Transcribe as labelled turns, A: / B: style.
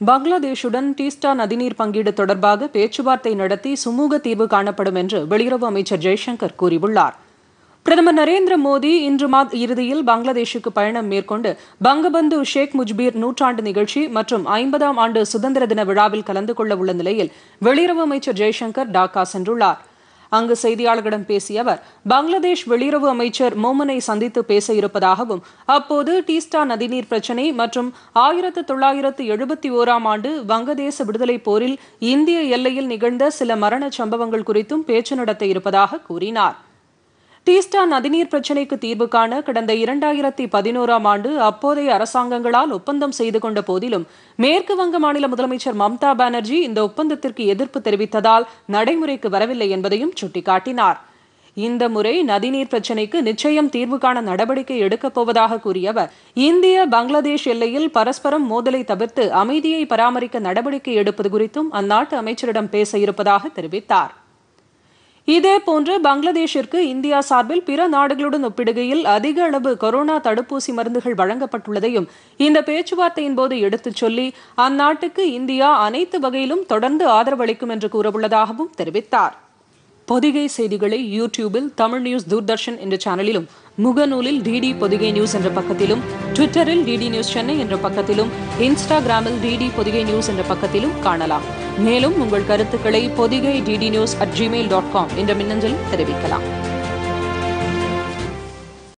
A: பங்களாதேஷுடன் டீஸ்டா நதிநீர் பங்கீடு தொடர்பாக பேச்சுவார்த்தை நடத்தி சுமூக தீர்வு காணப்படும் என்று வெளியுறவு அமைச்சர் ஜெய்சங்கர் கூறியுள்ளார் பிரதமர் நரேந்திர மோடி இன்று மாத இறுதியில் பங்களாதேஷுக்கு பயணம் மேற்கொண்டு பங்கபந்து ஷேக் முஜ்பீர் நூற்றாண்டு நிகழ்ச்சி மற்றும் ஐம்பதாம் ஆண்டு சுதந்திர தின விழாவில் கலந்து கொள்ள உள்ள நிலையில் வெளியுறவு அமைச்சர் ஜெய்சங்கர் டாக்கா சென்றுள்ளார் அங்கு செய்தியாளர்களிடம் பேசிய அவர் பங்களாதேஷ் வெளியுறவு அமைச்சர் மோமனை சந்தித்து பேச இருப்பதாகவும் அப்போது டீஸ்டா நதிநீர் பிரச்சினை மற்றும் ஆயிரத்து தொள்ளாயிரத்து எழுபத்தி ஓராம் ஆண்டு வங்கதேச விடுதலை போரில் இந்திய எல்லையில் நிகழ்ந்த சில மரண சம்பவங்கள் குறித்தும் பேச்சு நடத்த இருப்பதாக கூறினார் டீஸ்டா நதிநீர் பிரச்சினைக்கு தீர்வு காண கடந்த இரண்டாயிரத்தி பதினோராம் ஆண்டு அப்போதைய அரசாங்கங்களால் ஒப்பந்தம் செய்து கொண்ட போதிலும் மேற்கு வங்க மாநில முதலமைச்சர் மம்தா பானர்ஜி இந்த ஒப்பந்தத்திற்கு எதிர்ப்பு தெரிவித்ததால் நடைமுறைக்கு வரவில்லை என்பதையும் சுட்டிக்காட்டினார் இந்த முறை நதிநீர் பிரச்சினைக்கு நிச்சயம் தீர்வு காண நடவடிக்கை எடுக்கப் போவதாக கூறிய அவர் இந்திய பங்களாதேஷ் எல்லையில் பரஸ்பரம் மோதலை தவிர்த்து அமைதியை பராமரிக்க நடவடிக்கை எடுப்பது குறித்தும் அந்நாட்டு அமைச்சரிடம் பேச இருப்பதாக தெரிவித்தார் இதேபோன்று பங்களாதேஷிற்கு இந்தியா சார்பில் பிற நாடுகளுடன் ஒப்பிடுகையில் அதிக அளவு கொரோனா தடுப்பூசி மருந்துகள் வழங்கப்பட்டுள்ளதையும் இந்த பேச்சுவார்த்தையின் போது எடுத்துச் சொல்லி அந்நாட்டுக்கு இந்தியா அனைத்து வகையிலும் தொடர்ந்து ஆதரவு அளிக்கும் என்று கூறவுள்ளதாகவும் தெரிவித்தார் பொதிகை செய்திகளை யூடியூபில் தமிழ் நியூஸ் தூர்தர்ஷன் என்ற சேனலிலும் முகநூலில் டிடி பொதிகை நியூஸ் என்ற பக்கத்திலும் ட்விட்டரில் டிடி நியூஸ் சென்னை என்ற பக்கத்திலும் இன்ஸ்டாகிராமில் டிடி பொதிகை நியூஸ் என்ற பக்கத்திலும் காணலாம் மேலும் உங்கள் கருத்துக்களை Podhigai DD news at Gmail dot com என்ற மின்னஞ்சலில் தெரிவிக்கலாம்